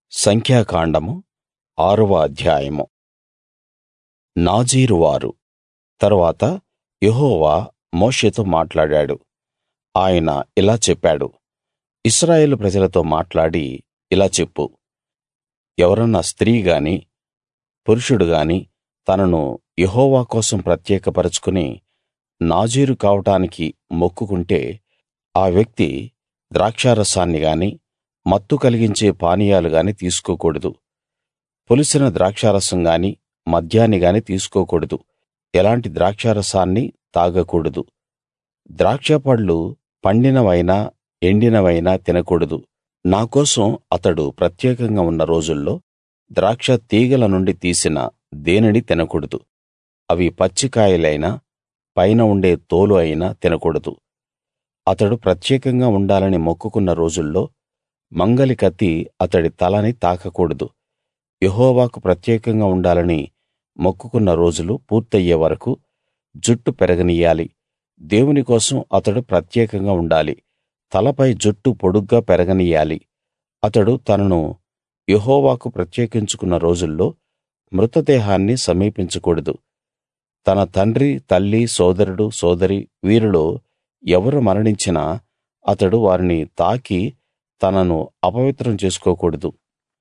సంఖ్యాకాండము ఆరవ అధ్యాయము నాజీరు వారు తరువాత యెహోవా మోషేతో మాట్లాడాడు ఆయన ఇలా చెప్పాడు ఇశ్రాయేలు ప్రజలతో మాట్లాడి ఇలా చెప్పు ఎవరన్నా స్త్రీ గాని పురుషుడు గాని తనను యెహోవా కోసం ప్రత్యేక పరచుకుని నాజీరు కావడానికి మొక్కుకుంటే ఆ వ్యక్తి ద్రాక్షారసాన్ని గాని మత్తు కలిగించే పానీయాలు గాని తీసుకోకూడదు పులిసిన ద్రాక్షారసం గాని మద్యాన్ని గాని తీసుకోకూడదు ఎలాంటి ద్రాక్షారసాన్ని తాగకూడదు ద్రాక్షపళ్ళు పండినవైనా ఎండినవైనా తినకూడదు నా కోసం అతడు ప్రత్యేకంగా ఉన్న రోజుల్లో ద్రాక్ష తీగల నుండి తీసిన దేనినీ తినకూడదు అవి పచ్చి కాయలైనా పైన ఉండే తోలు అయినా తినకూడదు అతడు ప్రత్యేకంగా ఉండాలని మొక్కుకున్న రోజుల్లో మంగలి కత్తి అతడి తలని తాకకూడదు యెహోవాకు ప్రత్యేకంగా ఉండాలని మొక్కుకున్న రోజులు పూర్తయ్యే వరకూ జుట్టు పెరగనియ్యాలి దేవుని కోసం అతడు ప్రత్యేకంగా ఉండాలి తలపై జుట్టు పొడుగ్గా పెరగనియ్యాలి అతడు తనను యెహోవాకు ప్రత్యేకించుకున్న రోజుల్లో మృతదేహాన్ని సమీపించకూడదు తన తండ్రి తల్లి సోదరుడు సోదరి వీరిలో ఎవరు మరణించినా అతడు వారిని తాకి తనను అపవిత్రం చేసుకోకూడదు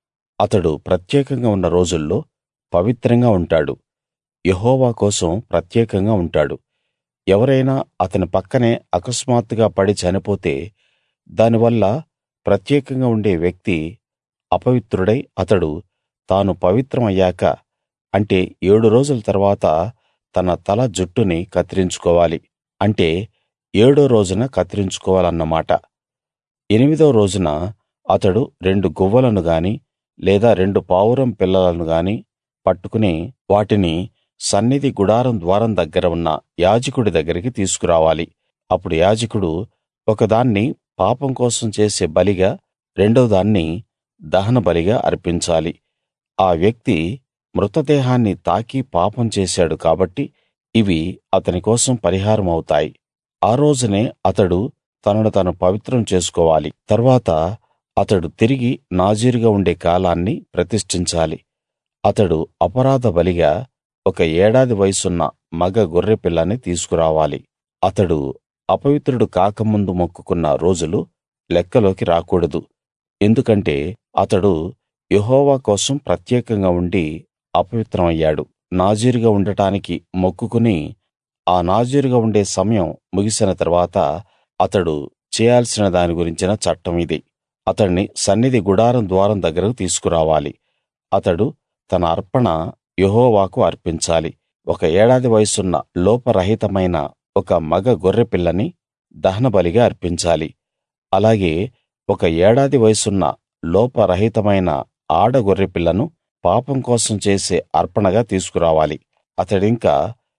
అతడు ప్రత్యేకంగా ఉన్న రోజుల్లో పవిత్రంగా ఉంటాడు యెహోవా కోసం ప్రత్యేకంగా ఉంటాడు ఎవరైనా అతని పక్కనే అకస్మాత్తుగా పడి చనిపోతే దానివల్ల ప్రత్యేకంగా ఉండే వ్యక్తి అపవిత్రుడై అతడు తాను పవిత్రం అయ్యాక అంటే ఏడు రోజుల తర్వాత తన తల జుట్టుని కత్తిరించుకోవాలి అంటే ఏడో రోజున కత్తిరించుకోవాలన్నమాట ఎనిమిదో రోజున అతడు రెండు గువ్వలను గాని లేదా రెండు పావురం పిల్లలను గాని పట్టుకుని వాటిని సన్నిధి గుడారం ద్వారం దగ్గర ఉన్న యాజకుడి దగ్గరికి తీసుకురావాలి అప్పుడు యాజకుడు ఒకదాన్ని పాపం కోసం చేసే బలిగా రెండో దాన్ని దహనబలిగా అర్పించాలి ఆ వ్యక్తి మృతదేహాన్ని తాకి పాపం చేశాడు కాబట్టి ఇవి అతని కోసం పరిహారం అవుతాయి ఆ రోజునే అతడు తనను తాను పవిత్రం చేసుకోవాలి తర్వాత అతడు తిరిగి నాజీరుగా ఉండే కాలాన్ని ప్రతిష్ఠించాలి అతడు అపరాధ బలిగా ఒక ఏడాది వయసున్న మగ గొర్రెపిల్లని తీసుకురావాలి అతడు అపవిత్రుడు కాకముందు మొక్కుకున్న రోజులు లెక్కలోకి రాకూడదు ఎందుకంటే అతడు యెహోవా కోసం ప్రత్యేకంగా ఉండి అపవిత్రం అయ్యాడు నాజీరుగా ఉండటానికి మొక్కుకుని ఆ నాజీరుగా ఉండే సమయం ముగిసిన తరువాత అతడు చేయాల్సిన దాని గురించిన చట్టం ఇది అతణ్ణి సన్నిధి గుడారం ద్వారం దగ్గరకు తీసుకురావాలి అతడు తన అర్పణ యెహోవాకు అర్పించాలి ఒక ఏడాది వయసున్న లోపరహితమైన ఒక మగ గొర్రెపిల్లని దహనబలిగా అర్పించాలి అలాగే ఒక ఏడాది వయసున్న లోపరహితమైన ఆడ గొర్రెపిల్లను పాపం కోసం చేసే అర్పణగా తీసుకురావాలి అతడింకా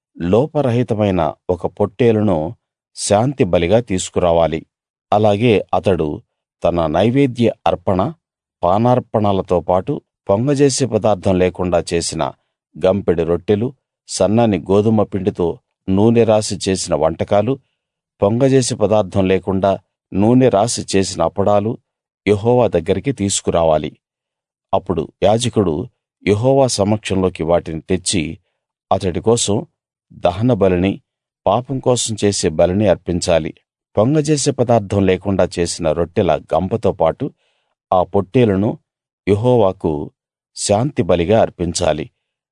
లోపరహితమైన ఒక పొట్టేలును శాంతి బలిగా తీసుకురావాలి అలాగే అతడు తన నైవేద్య అర్పణ పానార్పణలతో పాటు పొంగజేసే పదార్థం లేకుండా చేసిన గంపెడు రొట్టెలు సన్నని గోదుమ పిండితో నూనె రాసి చేసిన వంటకాలు పొంగజేసే పదార్థం లేకుండా నూనె రాసి చేసిన అప్పడాలు యెహోవా దగ్గరికి తీసుకురావాలి అప్పుడు యాజకుడు యెహోవా సమక్షంలోకి వాటిని తెచ్చి అతడి కోసం దహన బలిని పాపం కోసం చేసే బలిని అర్పించాలి పొంగజేసే పదార్థం లేకుండా చేసిన రొట్టెల గంపతో పాటు ఆ పొట్టేలును యెహోవాకు శాంతి బలిగా అర్పించాలి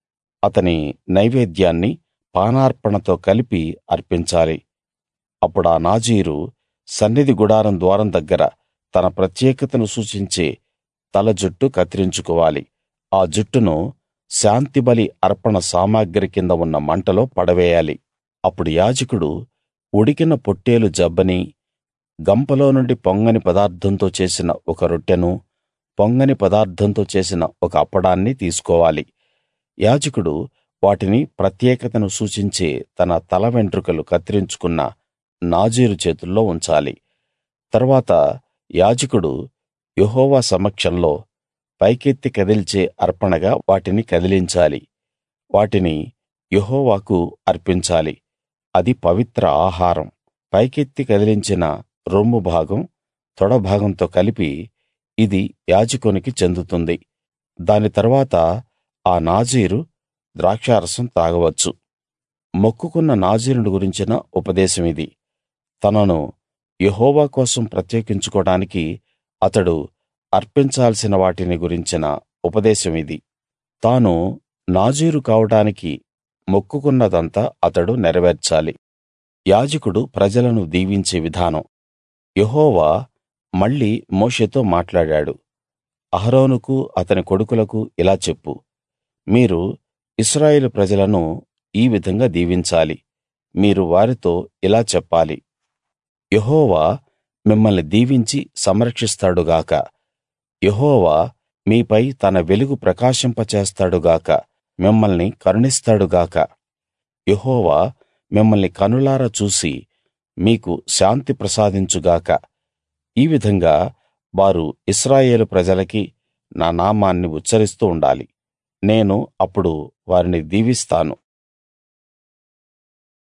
అతని నైవేద్యాన్ని పానార్పణతో కలిపి అర్పించాలి అప్పుడా నాజీరు సన్నిధి గుడారం ద్వారం దగ్గర తన ప్రత్యేకతను సూచించే తల జుట్టు కత్తిరించుకోవాలి ఆ జుట్టును శాంతిబలి అర్పణ సామగ్రి కింద ఉన్న మంటలో పడవేయాలి అప్పుడు యాజకుడు ఉడికిన పొట్టేలు జబ్బని గంపలో నుండి పొంగని పదార్థంతో చేసిన ఒక రొట్టెను పొంగని పదార్థంతో చేసిన ఒక అప్పడాన్ని తీసుకోవాలి యాజకుడు వాటిని ప్రత్యేకతను సూచించే తన తల వెంట్రుకలు కత్తిరించుకున్న నాజీరు చేతుల్లో ఉంచాలి తర్వాత యాజకుడు యెహోవా సమక్షంలో పైకెత్తి కదిల్చే అర్పణగా వాటిని కదిలించాలి వాటిని యెహోవాకు అర్పించాలి అది పవిత్ర ఆహారం పైకెత్తి కదిలించిన రొమ్ము భాగం తొడ భాగంతో కలిపి ఇది యాజకునికి చెందుతుంది దాని తర్వాత ఆ నాజీరు ద్రాక్షారసం తాగవచ్చు మొక్కుకున్న నాజీరును గురించిన ఉపదేశం ఇది తనను యెహోవా కోసం ప్రత్యేకించుకోడానికి అతడు అర్పించాల్సిన వాటిని గురించిన ఉపదేశం ఇది తాను నాజీరు కావడానికి మొక్కుకున్నదంతా అతడు నెరవేర్చాలి యాజకుడు ప్రజలను దీవించే విధానం యెహోవా మళ్ళీ మోషేతో మాట్లాడాడు అహరోనుకు అతని కొడుకులకు ఇలా చెప్పు మీరు ఇశ్రాయేలు ప్రజలను ఈ విధంగా దీవించాలి మీరు వారితో ఇలా చెప్పాలి యెహోవా మిమ్మల్ని దీవించి సంరక్షిస్తాడు గాక యెహోవా మీపై తన వెలుగు ప్రకాశింపచేస్తాడు గాక మిమ్మల్ని కరుణిస్తాడు గాక యెహోవా మిమ్మల్ని కనులారా చూసి మీకు శాంతి ప్రసాదించు గాక ఈ విధంగా వారు ఇశ్రాయేలు ప్రజలకి నా నామాన్ని ఉచ్చరిస్తూ ఉండాలి నేను అప్పుడు వారిని దీవిస్తాను